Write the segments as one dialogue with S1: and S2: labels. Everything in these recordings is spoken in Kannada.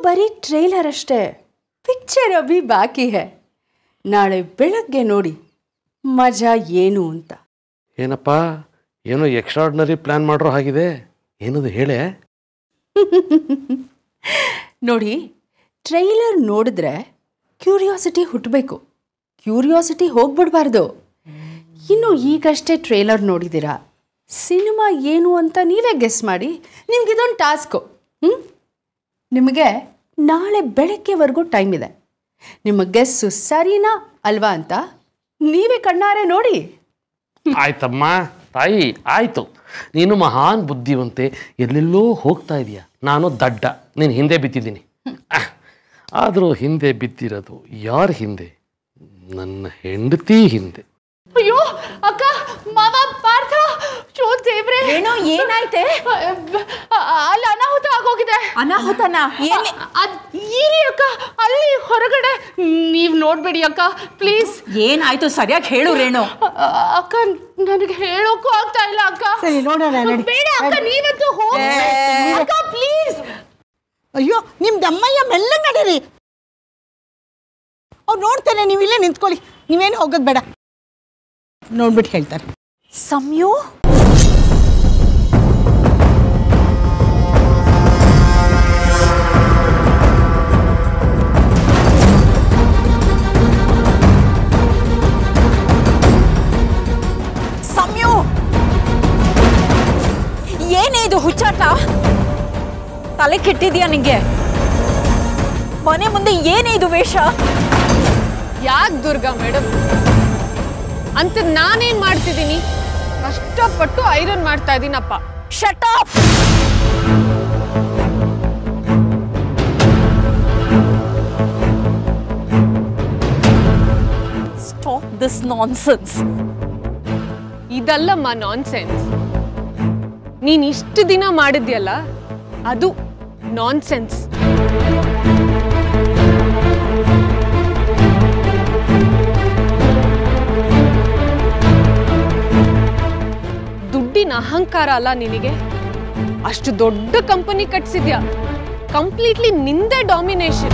S1: ಬರೀ ಟ್ರೈಲರ್ ಅಷ್ಟೇ ಪಿಕ್ಚರ್ ಅಭಿ ಬಾಕಿ ಹೇ ನಾಳೆ ಬೆಳಗ್ಗೆ ನೋಡಿ ಮಜಾ ಏನು ಅಂತ
S2: ಏನಪ್ಪ ಏನೋ ಎಕ್ಸ್ಟ್ರಾರ್ಡಿನರಿ ಪ್ಲ್ಯಾನ್ ಮಾಡಿರೋ ಹಾಗಿದೆ ಏನದು ಹೇಳೆ
S1: ನೋಡಿ ಟ್ರೈಲರ್ ನೋಡಿದ್ರೆ ಕ್ಯೂರಿಯಾಸಿಟಿ ಹುಟ್ಟಬೇಕು ಕ್ಯೂರಿಯಾಸಿಟಿ ಹೋಗ್ಬಿಡ್ಬಾರ್ದು ಇನ್ನು ಈಗಷ್ಟೇ ಟ್ರೇಲರ್ ನೋಡಿದ್ದೀರಾ ಸಿನಿಮಾ ಏನು ಅಂತ ನೀವೇ ಗೆಸ್ ಮಾಡಿ ನಿಮ್ಗಿದೊಂದು ಟಾಸ್ಕು ಹ್ಞೂ ನಿಮಗೆ ನಾಳೆ ಬೆಳಗ್ಗೆವರೆಗೂ ಟೈಮ್ ಇದೆ ನಿಮ್ಮ ಗೆಸ್ಸು ಸರಿನಾ ಅಲ್ವಾ ಅಂತ ನೀವೇ ಕಣ್ಣಾರೆ ನೋಡಿ
S2: ಆಯ್ತಮ್ಮ ತಾಯಿ ಆಯಿತು ನೀನು ಮಹಾನ್ ಬುದ್ಧಿವಂತೆ ಎಲ್ಲೆಲ್ಲೋ ಹೋಗ್ತಾ ಇದೀಯ ನಾನು ದಡ್ಡ ನೀನು ಹಿಂದೆ ಬಿದ್ದಿದ್ದೀನಿ ಆದರೂ ಹಿಂದೆ ಬಿದ್ದಿರೋದು ಯಾರ ಹಿಂದೆ ನನ್ನ ಹೆಂಡತಿ ಹಿಂದೆ
S1: ಅಯ್ಯೋ ಅಕ್ಕ ಮಾವ ಪಾರ್ಥ ಶೋ ದೇವ್ರೆ
S3: ಏನೋ ಏನಾಯ್ತೆ
S1: ಅಲ್ಲಿ ಅನಾಹುತ ಆಗೋಗಿದೆ
S3: ಅನಾಹುತನ ಏನ್
S1: ಅದ್ ಈರಿ ಅಕ್ಕ ಅಲ್ಲಿ ಹೊರಗಡೆ ನೀವ್ ನೋಡ್ಬೇಡಿ ಅಕ್ಕ ಪ್ಲೀಸ್
S3: ಏನಾಯ್ತು ಸರಿಯಾಗಿ ಹೇಳು ರೇಣು
S1: ಅಕ್ಕ ನನಗೆ ಹೇಳೋಕ್ಕೂ ಆಗ್ತಾ ಇಲ್ಲ ಅಕ್ಕ
S4: ಸರಿ ನೋಡೋಣ ನಡಿ
S1: ಬೇಡ ಅಕ್ಕ ನೀವಂತೂ ಹೋಗಿ ಅಕ್ಕ ಪ್ಲೀಸ್
S4: ಅಯ್ಯೋ ನಿಮ್ ದಮ್ಮಯ್ಯ ಮೆಲ್ಲ ನಡೀರಿ ಅವ್ರು ನೋಡ್ತಾರೆ ನೀವು ಇಲ್ಲೇ ನಿಂತ್ಕೊಳ್ಳಿ ನೀವೇನು ಹೋಗೋದು ಬೇಡ ನೋಡ್ಬಿಟ್ಟು ಹೇಳ್ತಾರೆ
S3: ಸಂಯು ಸಂಯು ಏನೇ ಇದು ಹುಚ್ಚಾಟ ತಲೆ ಕೆಟ್ಟಿದ್ಯಾ ನಿಂಗೆ ಮನೆ ಮುಂದೆ ಏನೇ ಇದು ವೇಷ
S5: ಯಾಕೆ ದುರ್ಗಾ ಮೇಡಮ್ ಅಂತ ನಾನೇನ್ ಮಾಡ್ತಿದ್ದೀನಿ ಕಷ್ಟಪಟ್ಟು ಐರನ್ ಮಾಡ್ತಾ ಇದ್ದೀನಪ್ಪ
S3: shut up stop this nonsense
S5: ಇದಲ್ಲಮ್ಮ ನಾನ್ಸೆನ್ಸ್ ನೀನ್ ಇಷ್ಟು ದಿನ ಮಾಡಿದ್ಯಲ್ಲ ಅದು ನಾನ್ಸೆನ್ಸ್ ದುಡ್ಡಿನ ಅಹಂಕಾರ ಅಲ್ಲ ನಿನಗೆ ಅಷ್ಟು ದೊಡ್ಡ ಕಂಪನಿ ಕಟ್ಸಿದ್ಯಾ ಕಂಪ್ಲೀಟ್ಲಿ ನಿಂದೆ ಡಾಮಿನೇಷನ್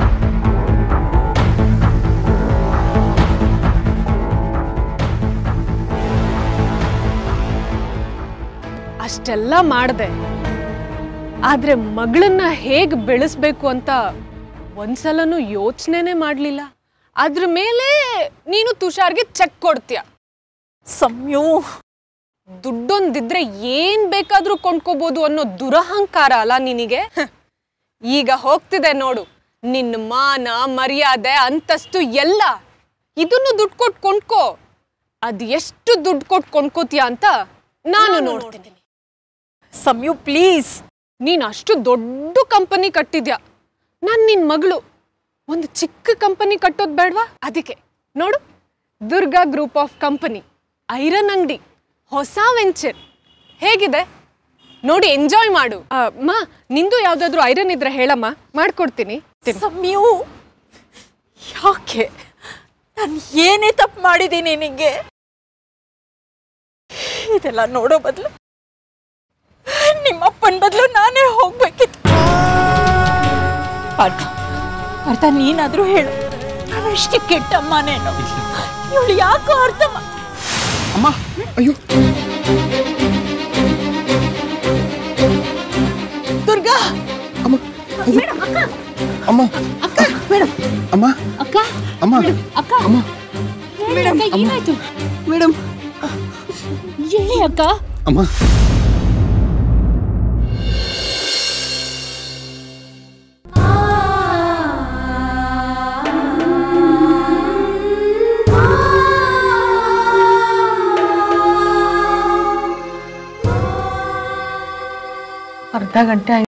S5: ಅಷ್ಟೆಲ್ಲ ಮಾಡಿದೆ ಆದ್ರೆ ಮಗಳನ್ನ ಹೇಗ್ ಬೆಳೆಸ್ಬೇಕು ಅಂತ ಒಂದ್ಸಲನೂ ಯೋಚನೆನೇ ಮಾಡ್ಲಿಲ್ಲ ಅದ್ರ ಮೇಲೆ ನೀನು ತುಷಾರ್ಗೆ ಚೆಕ್ ಕೊಡ್ತೀಯ
S3: ಸಂಯು
S5: ದುಡ್ಡೊಂದಿದ್ರೆ ಏನ್ ಬೇಕಾದ್ರೂ ಕೊಂಡ್ಕೋಬಹುದು ಅನ್ನೋ ದುರಹಂಕಾರ ಅಲ್ಲ ನಿನಗೆ ಹ. ಈಗ ಹೋಗ್ತಿದೆ ನೋಡು ನಿನ್ನ ಮಾನ ಮರ್ಯಾದೆ ಅಂತಸ್ತು ಎಲ್ಲ ಇದನ್ನು ದುಡ್ಡು ಕೊಟ್ಟು ಕೊಂಡ್ಕೋ ಅದ್ ಎಷ್ಟು ದುಡ್ಡು ಕೊಟ್ಟು ಕೊಂಡ್ಕೋತೀಯ ಅಂತ ನಾನು ನೋಡ್ತೀನಿ
S3: ಸಂಯು ಪ್ಲೀಸ್
S5: ನೀನ್ ಅಷ್ಟು ದೊಡ್ಡ ಕಂಪನಿ ಕಟ್ಟಿದ್ಯಾ ನಾನ್ ನಿನ್ ಮಗಳು ಒಂದು ಚಿಕ್ಕ ಕಂಪನಿ ಕಟ್ಟೋದ್ ಬೇಡ್ವಾ ಅದಕ್ಕೆ ನೋಡು Durga group of company iron ಅಂಗಡಿ ಹೊಸ ವೆಂಚರ್ ಹೇಗಿದೆ ನೋಡಿ ಎಂಜಾಯ್ ಮಾಡು ಆ, ಮಾ ನಿಂದು ಯಾವ್ದಾದ್ರು ಐರನ್ ಇದ್ರೆ ಹೇಳಮ್ಮ ಮಾಡ್ಕೊಡ್ತೀನಿ ತಿನ್ನು.
S3: ಸಂಯು ಯಾಕೆ ನಾನು ಏನೇ ತಪ್ಪು ಮಾಡಿದ್ದೀನಿ ನಿಂಗೆ ಇದೆಲ್ಲ ನೋಡೋ ಬದಲು ನಿಮ್ಮಪ್ಪನ ಬದಲು ನಾನೇ ಹೋಗ್ಬೇಕಿತ್ತು ಪಾರ್ಥ ಅರ್ಥ ನೀನಾದ್ರೂ ಹೇಳು ನಾನು ಅಷ್ಟು ಕೆಟ್ಟಮ್ಮನೇನು ಇವಳು ಯಾಕೋ ಅರ್ಥ ಮಾ-
S6: ಅಮ್ಮ ಅಯ್ಯೋ
S4: ದುರ್ಗಾ
S6: ಅಮ್ಮ ಅಯ್ಯೋ. ಅಮ್ಮ ಅಮ್ಮ
S1: ಅಕ್ಕ
S6: ಅಮ್ಮ
S1: ಅಕ್ಕ
S6: ಅಮ್ಮ
S1: ಮೇಡಮ್ ಏನಾಯ್ತು
S4: ಮೇಡಮ್
S1: ಹೇಳಿ ಅಕ್ಕ
S6: ಅಮ್ಮ
S4: ಅರ್ಧ ಗಂಟೆ ಆಯ್ತು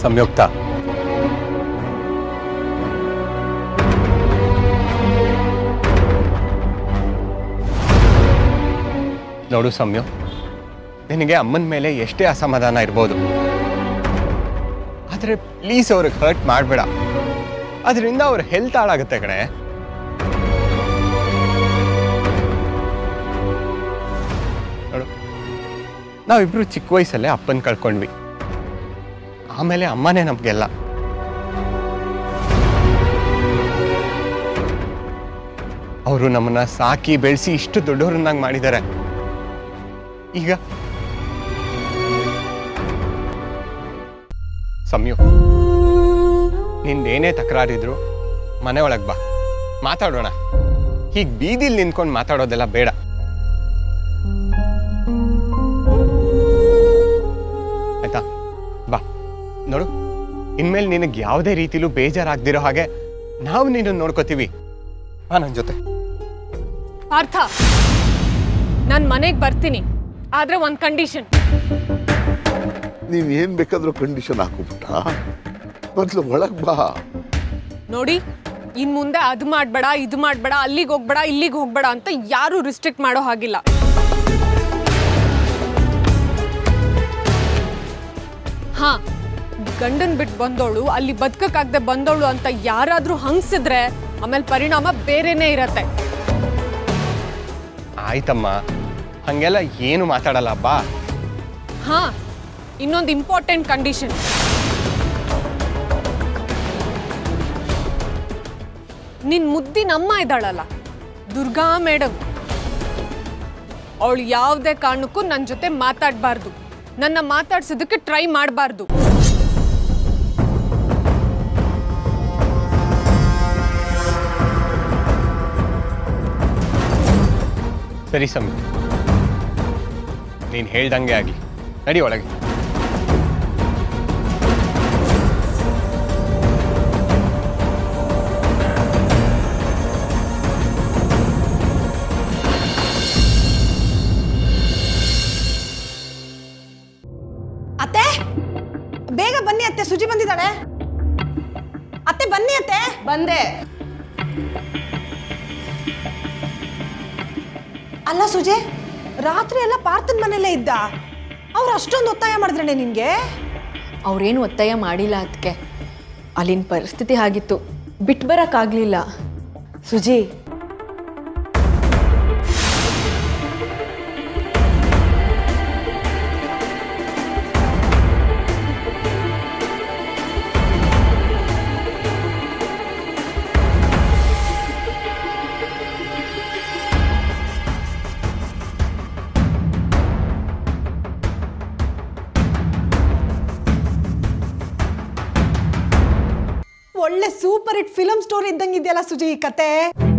S7: ಸಂಯುಕ್ತ ನೋಡು ಸೌಮ್ಯ ನಿನಗೆ ಅಮ್ಮನ ಮೇಲೆ ಎಷ್ಟೇ ಅಸಮಾಧಾನ ಇರ್ಬೋದು ಆದರೆ ಪ್ಲೀಸ್ ಅವ್ರಿಗೆ ಹರ್ಟ್ ಮಾಡಬೇಡ ಅದರಿಂದ ಅವ್ರ ಹೆಲ್ತ್ ಹಾಳಾಗುತ್ತೆ ಕಣೆ ನೋಡು ನಾವಿಬ್ರು ಚಿಕ್ಕ ವಯಸ್ಸಲ್ಲೇ ಅಪ್ಪನ ಕಳ್ಕೊಂಡ್ವಿ ಆಮೇಲೆ ಅಮ್ಮನೇ ನಮಗೆಲ್ಲ ಅವರು ನಮ್ಮನ್ನ ಸಾಕಿ ಬೆಳೆಸಿ ಇಷ್ಟು ದೊಡ್ಡವ್ರನ್ನಾಗಿ ಮಾಡಿದ್ದಾರೆ ಈಗ ಸಂಯು ನಿಂದೇನೇ ತಕರಾರಿದ್ರು ಮನೆ ಒಳಗೆ ಬಾ ಮಾತಾಡೋಣ ಹೀಗೆ ಬೀದಿಲಿ ನಿಂತ್ಕೊಂಡು ಮಾತಾಡೋದೆಲ್ಲ ಬೇಡ ಆಯ್ತಾ ಬಾ ನೋಡು ಇನ್ಮೇಲೆ ನಿನಗೆ ಯಾವುದೇ ರೀತಿಲೂ ಬೇಜಾರಾಗ್ದಿರೋ ಹಾಗೆ ನಾವು ನಿನ್ನನ್ನು ನೋಡ್ಕೋತೀವಿ ಬಾ ನನ್ನ ಜೊತೆ
S5: ಪಾರ್ಥ ನಾನು ಮನೆಗೆ ಬರ್ತೀನಿ ಆದ್ರೆ ಒಂದು ಕಂಡೀಷನ್
S8: ನೀನ್ ಏನ್ ಬೇಕಾದ್ರೂ ಕಂಡೀಷನ್ ಹಾಕೋಬಿಟ್ಟ ಮೊದ್ಲು ಒಳಗ್ ಬಾ
S5: ನೋಡಿ ಇನ್ ಮುಂದೆ ಅದು ಮಾಡಬೇಡ ಇದು ಮಾಡಬೇಡ ಅಲ್ಲಿಗೆ ಹೋಗ್ಬೇಡ ಇಲ್ಲಿಗೆ ಹೋಗ್ಬೇಡ ಅಂತ ಯಾರು ರಿಸ್ಟ್ರಿಕ್ಟ್ ಮಾಡೋ ಹಾಗಿಲ್ಲ ಹಾ ಗಂಡನ್ ಬಿಟ್ಟು ಬಂದವಳು ಅಲ್ಲಿ ಬದುಕಕ್ಕಾಗದೆ ಬಂದವಳು ಅಂತ ಯಾರಾದ್ರೂ ಹಂಗ್ಸಿದ್ರೆ ಆಮೇಲೆ ಪರಿಣಾಮ ಬೇರೆನೇ ಇರತ್ತೆ
S7: ಆಯ್ತಮ್ಮ ಹಂಗೆಲ್ಲ ಏನು ಮಾತಾಡಲ್ಲ ಬಾ
S5: ಹಾ ಇನ್ನೊಂದು ಇಂಪಾರ್ಟೆಂಟ್ ಕಂಡೀಷನ್ ನಿನ್ ಮುದ್ದಿನ ಅಮ್ಮ ಇದ್ದಾಳಲ್ಲ ದುರ್ಗಾ ಮೇಡಮ್ ಅವಳು ಯಾವುದೇ ಕಾರಣಕ್ಕೂ ನನ್ನ ಜೊತೆ ಮಾತಾಡಬಾರ್ದು ನನ್ನ ಮಾತಾಡ್ಸೋದಕ್ಕೆ ಟ್ರೈ ಮಾಡಬಾರ್ದು
S7: ಸರಿ ಸಮಿ ನೀನು ಹೇಳ್ದಂಗೆ ಆಗಲಿ ನಡಿ ಒಳಗೆ
S4: ಅತ್ತೆ ಬೇಗ ಬನ್ನಿ ಅತ್ತೆ ಸುಜಿ ಬಂದಿದ್ದಾಳೆ ಅತ್ತೆ ಬನ್ನಿ ಅತ್ತೆ ಬಂದೆ ಅಲ್ಲ ಸುಜೆ ರಾತ್ರಿ ಎಲ್ಲ ಪಾರ್ಥನ್ ಮನೇಲೇ ಇದ್ದ ಅವ್ರು ಅಷ್ಟೊಂದು ಒತ್ತಾಯ ಮಾಡಿದ್ರಣ್ಣ ನಿನ್ಗೆ
S3: ಅವ್ರೇನು ಒತ್ತಾಯ ಮಾಡಿಲ್ಲ ಅದಕ್ಕೆ ಅಲ್ಲಿನ ಪರಿಸ್ಥಿತಿ ಆಗಿತ್ತು ಬಿಟ್ಟು ಬರೋಕ್ಕಾಗಲಿಲ್ಲ ಸುಜಿ
S4: ಒಳ್ಳೆ ಸೂಪರ್ ಹಿಟ್ ಫಿಲಮ್ ಸ್ಟೋರಿ ಇದ್ದಂಗೆ ಇದೆಯಲ್ಲ ಸುಜಿ ಈ ಕತೆ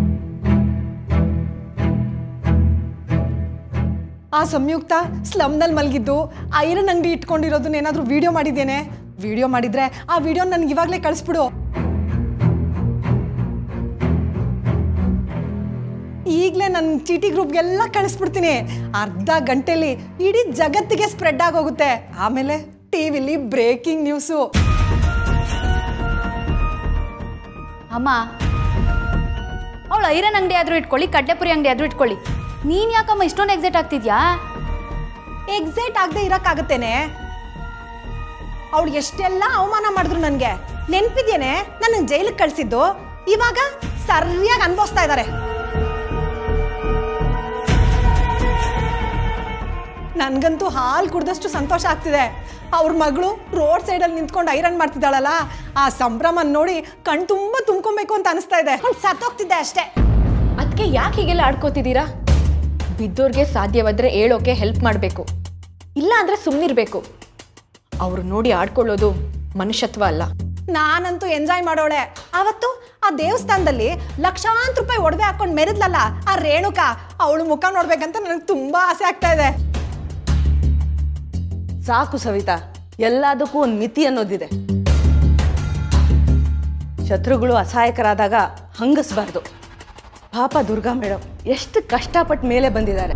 S4: ಆ ಸಂಯುಕ್ತ ಸ್ಲಮ್ನಲ್ಲಿ ಮಲಗಿದ್ದು ಐರನ್ ಅಂಗಡಿ ಇಟ್ಕೊಂಡಿರೋದನ್ನ ಏನಾದರೂ ವಿಡಿಯೋ ಮಾಡಿದ್ದೇನೆ ವಿಡಿಯೋ ಮಾಡಿದ್ರೆ ಆ ವಿಡಿಯೋ ನನ್ಗೆ ಇವಾಗಲೇ ಕಳಿಸ್ಬಿಡು ಈಗಲೇ ನನ್ನ ಚೀಟಿ ಗ್ರೂಪ್ಗೆಲ್ಲ ಕಳಿಸ್ಬಿಡ್ತೀನಿ ಅರ್ಧ ಗಂಟೆಲಿ ಇಡೀ ಜಗತ್ತಿಗೆ ಸ್ಪ್ರೆಡ್ ಆಗೋಗುತ್ತೆ ಆಮೇಲೆ ಟಿ ವಿಲಿ ಬ್ರೇಕಿಂಗ್ ನ್ಯೂಸು
S9: ಅಮ್ಮ ಅವಳು ಐರನ್ ಅಂಗಡಿ ಆದರೂ ಇಟ್ಕೊಳ್ಳಿ ಕಡ್ಲೆಪುರಿ ಅಂಗಡಿ ಆದರೂ ಇಟ್ಕೊಳ್ಳಿ ನೀನು ಯಾಕಮ್ಮ ಇಷ್ಟೊಂದು ಎಕ್ಸೈಟ್ ಆಗ್ತಿದ್ಯಾ
S4: ಎಕ್ಸೈಟ್ ಆಗದೆ ಇರಕ್ಕಾಗತ್ತೇನೆ ಅವಳು ಎಷ್ಟೆಲ್ಲ ಅವಮಾನ ಮಾಡಿದ್ರು ನನಗೆ ನೆನ್ಪಿದ್ಯೇನೆ ನನ್ನ ಜೈಲಿಗೆ ಕಳಿಸಿದ್ದು ಇವಾಗ ಸರಿಯಾಗಿ ಅನ್ಭವಿಸ್ತಾ ಇದ್ದಾರೆ ನನಗಂತೂ ಹಾಲು ಕುಡ್ದಷ್ಟು ಸಂತೋಷ ಆಗ್ತಿದೆ ಅವ್ರ ಮಗಳು ರೋಡ್ ಸೈಡಲ್ಲಿ ನಿಂತ್ಕೊಂಡು ಐರನ್ ಮಾಡ್ತಿದ್ದಾಳಲ್ಲ ಆ ಸಂಭ್ರಮ ನೋಡಿ ಕಣ್ ತುಂಬ ತುಂಬ್ಕೊಬೇಕು ಅಂತ ಅನಿಸ್ತಾ ಇದೆ ಅವ್ಳು ಸತ್ತೋಗ್ತಿದ್ದೆ ಅಷ್ಟೇ
S3: ಅದಕ್ಕೆ ಯಾಕೆ ಹೀಗೆಲ್ಲ ಆಡ್ಕೋತಿದ್ದೀರಾ ಬಿದ್ದೋರ್ಗೆ ಸಾಧ್ಯವಾದರೆ ಹೇಳೋಕೆ ಹೆಲ್ಪ್ ಮಾಡಬೇಕು ಇಲ್ಲ ಅಂದರೆ ಸುಮ್ಮನಿರಬೇಕು ಅವ್ರು ನೋಡಿ ಆಡ್ಕೊಳ್ಳೋದು ಮನುಷ್ಯತ್ವ ಅಲ್ಲ
S4: ನಾನಂತೂ ಎಂಜಾಯ್ ಮಾಡೋಳೆ ಅವತ್ತು ಆ ದೇವಸ್ಥಾನದಲ್ಲಿ ಲಕ್ಷಾಂತರ ರೂಪಾಯಿ ಒಡವೆ ಹಾಕೊಂಡು ಮೆರೆದ್ಲಲ್ಲ ಆ ರೇಣುಕಾ ಅವಳು ಮುಖ ನೋಡ್ಬೇಕಂತ ನನಗೆ ತುಂಬಾ ಆಸೆ ಆಗ್ತಾ ಇದೆ
S1: ಸಾಕು ಸವಿತಾ ಎಲ್ಲದಕ್ಕೂ ಒಂದು ಮಿತಿ ಅನ್ನೋದಿದೆ ಶತ್ರುಗಳು ಅಸಹಾಯಕರಾದಾಗ ಹಂಗಸ್ಬಾರ್ದು ಪಾಪ ದುರ್ಗಾ ಮೇಡಮ್ ಎಷ್ಟು ಕಷ್ಟಪಟ್ಟ ಮೇಲೆ ಬಂದಿದ್ದಾರೆ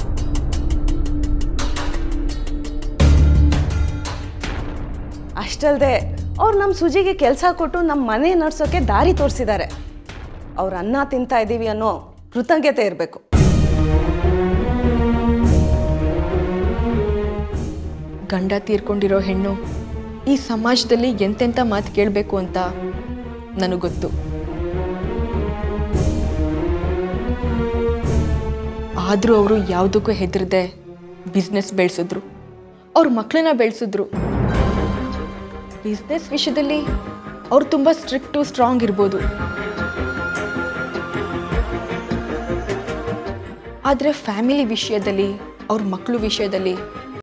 S1: ಅಷ್ಟಲ್ಲದೆ
S10: ಅವ್ರು ನಮ್ಮ ಸುಜಿಗೆ ಕೆಲಸ ಕೊಟ್ಟು ನಮ್ಮ ಮನೆ ನಡ್ಸೋಕೆ ದಾರಿ ತೋರಿಸಿದ್ದಾರೆ ಅವ್ರ ಅನ್ನ ತಿಂತಾ ಇದ್ದೀವಿ ಅನ್ನೋ ಕೃತಜ್ಞತೆ ಇರಬೇಕು
S3: ಗಂಡ ತೀರ್ಕೊಂಡಿರೋ ಹೆಣ್ಣು ಈ ಸಮಾಜದಲ್ಲಿ ಎಂತೆಂಥ ಮಾತು ಕೇಳಬೇಕು ಅಂತ ನನಗೆ ಗೊತ್ತು ಆದರೂ ಅವರು ಯಾವುದಕ್ಕೂ ಹೆದರದೆ ಬಿಸ್ನೆಸ್ ಬೆಳೆಸಿದ್ರು ಅವ್ರ ಮಕ್ಕಳನ್ನ ಬೆಳೆಸಿದ್ರು ಬಿಸ್ನೆಸ್ ವಿಷಯದಲ್ಲಿ ಅವ್ರು ತುಂಬ ಸ್ಟ್ರಿಕ್ಟು ಸ್ಟ್ರಾಂಗ್ ಇರ್ಬೋದು ಆದರೆ ಫ್ಯಾಮಿಲಿ ವಿಷಯದಲ್ಲಿ ಅವ್ರ ಮಕ್ಕಳು ವಿಷಯದಲ್ಲಿ